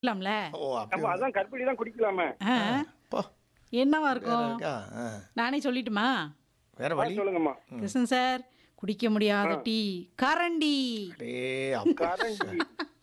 குடிக்கலாம்ல ஓ அப்படி அப்ப அதான் கற்பிடி தான் குடிக்கலாமே ஆ, போ என்னவா வேற இருக்கும் இருக்கா ஆ. நானே சொல்லட்டுமா வேற ஆ, வழி சொல்லுங்கம்மா கிருஷ்ணன் சார் குடிக்க முடியாத டீ கரண்டி அடே அப்பா கரண்டி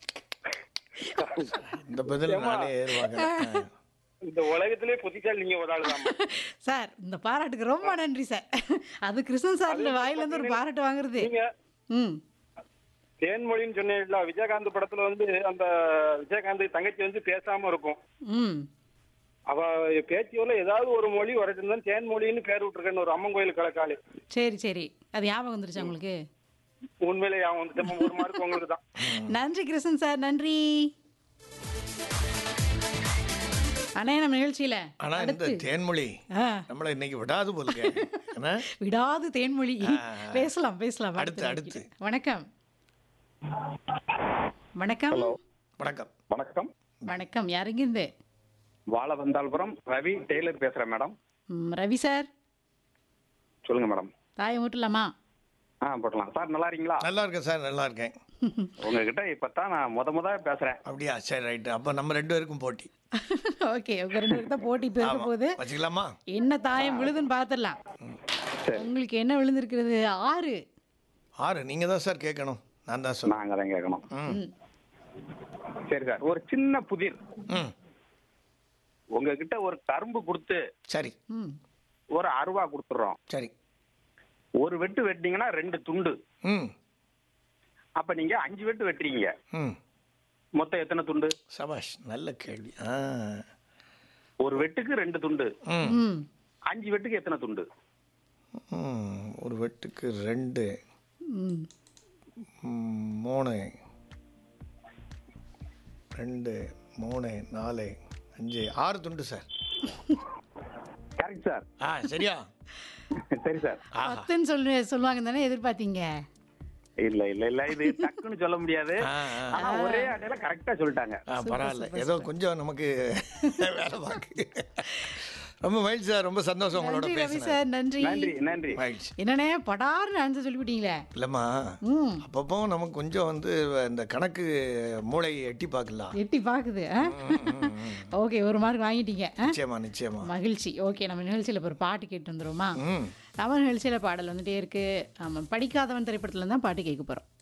இந்த பதில் நானே ஏறுவாங்க இந்த உலகத்திலே புத்திசாலி நீங்க ஒரு ஆள் சார் இந்த பாராட்டுக்கு ரொம்ப நன்றி சார் அது கிருஷ்ணன் சார் வாயில இருந்து ஒரு பாராட்டு வாங்குறது நீங்க ம் தேன்மொழின்னு சொன்னீங்கல்ல விஜயகாந்த் படத்துல வந்து அந்த விஜயகாந்த் தங்கச்சி வந்து பேசாம இருக்கும் ம் அவ பேச்சியோல ஏதாவது ஒரு மொழி வரட்டுன்னு தேன்மொழின்னு பேர் விட்டுருக்கேன்னு ஒரு அம்மன் கோயில் கலக்காளி சரி சரி அது ஞாபகம் வந்துருச்சு உங்களுக்கு உண்மையிலே அவன் வந்து ஒரு மார்க் உங்களுக்கு தான் நன்றி கிருஷ்ணன் சார் நன்றி அண்ணே நம்ம நிகழ்ச்சியில ஆனா இந்த தேன்மொழி ஆ, நம்மள இன்னைக்கு விடாது போலுங்க என்ன? விடாது தேன்மொழி ஆ. பேசலாம் பேசலாம் அடுத்து, அடுத்து. வணக்கம் வணக்கம் வணக்கம் வணக்கம் வணக்கம் யாருங்க இருந்து வாழ வந்தால்புரம் ரவி டெய்லர் பேசுறேன் மேடம் ம், ரவி சார் சொல்லுங்க மேடம் தாயை மூட்டலாமா ஆ போட்டலாம் சார் நல்லா இருக்கீங்களா நல்லா இருக்கேன் சார் நல்லா இருக்கேன் உங்ககிட்ட இப்பதான் நான் முத முத பேசுறேன் அப்படியா சரி ரைட்டு அப்போ நம்ம ரெண்டு பேருக்கும் போட்டி ஓகே உங்க ரெண்டு பேருக்கு தான் போட்டி இப்போ இருக்க ஆமா. போகுது வச்சுக்கலாமா என்ன தாயம் விழுதுன்னு பார்த்துடலாம் சரி. உங்களுக்கு என்ன விழுந்திருக்கிறது ஆறு ஆறு நீங்க தான் சார் கேட்கணும் நான் தான் சொன்னேன் நாங்க தான் கேட்கணும் ம் ம். சரி சார் ஒரு சின்ன புதிர் ம் உங்ககிட்ட ஒரு கரும்பு கொடுத்து சரி ம் ஒரு அருவா கொடுத்துட்றோம் சரி ஒரு வெட்டு வெட்டினீங்கன்னா ரெண்டு துண்டு ம் அப்ப நீங்க அஞ்சு வெட்டு வெட்டுறீங்க ம் மொத்தம் எத்தனை துண்டு சபாஷ் நல்ல கேள்வி ஆ ஒரு வெட்டுக்கு ரெண்டு துண்டு ம் ம் அஞ்சு வெட்டுக்கு எத்தனை துண்டு ம் ஒரு வெட்டுக்கு ரெண்டு ம் ம், மூணு ரெண்டு மூணு நாலு அஞ்சு ஆறு துண்டு சார் கரெக்ட் சார் ஆ சரியா சரி சார் ஆஹா பத்துன்னு சொல்லு சொல்லுவாங்க தானே எதிர்பார்த்தீங்க இல்ல இல்ல இல்ல இது டக்குன்னு சொல்ல முடியாது ஆ, ஆ. ஆனா ஒரே அடையில கரெக்டா சொல்லிட்டாங்க ஆ பரவாயில்ல ஏதோ கொஞ்சம் நமக்கு வேலை பார்க்கு ரொம்ப மகிழ்ச்சி சார் ரொம்ப சந்தோஷம் உங்களோட நன்றி ரவி பேசுனேன் சார் நன்றி நன்றி நன்றி மகிழ்ச்சி என்னண்ணே படார்னு ஆன்சர் சொல்லிவிட்டீங்களே இல்லைம்மா ம் அப்பப்போ நமக்கு கொஞ்சம் வந்து இந்த கணக்கு மூளை எட்டி பார்க்கலாம் எட்டி பாக்குது ஓகே ஒரு மார்க் வாங்கிட்டீங்க ஆ? நிச்சயமா நிச்சயமா மகிழ்ச்சி ஓகே நம்ம நிகழ்ச்சியில் இப்போ ஒரு பாட்டு கேட்டு வந்துருவோமா ம் நம்ம நிகழ்ச்சியில் பாடல் வந்துட்டே இருக்கு ஆமாம் படிக்காதவன் திரைப்படத்துல தான் பாட்டு கேட்க போகிறோம்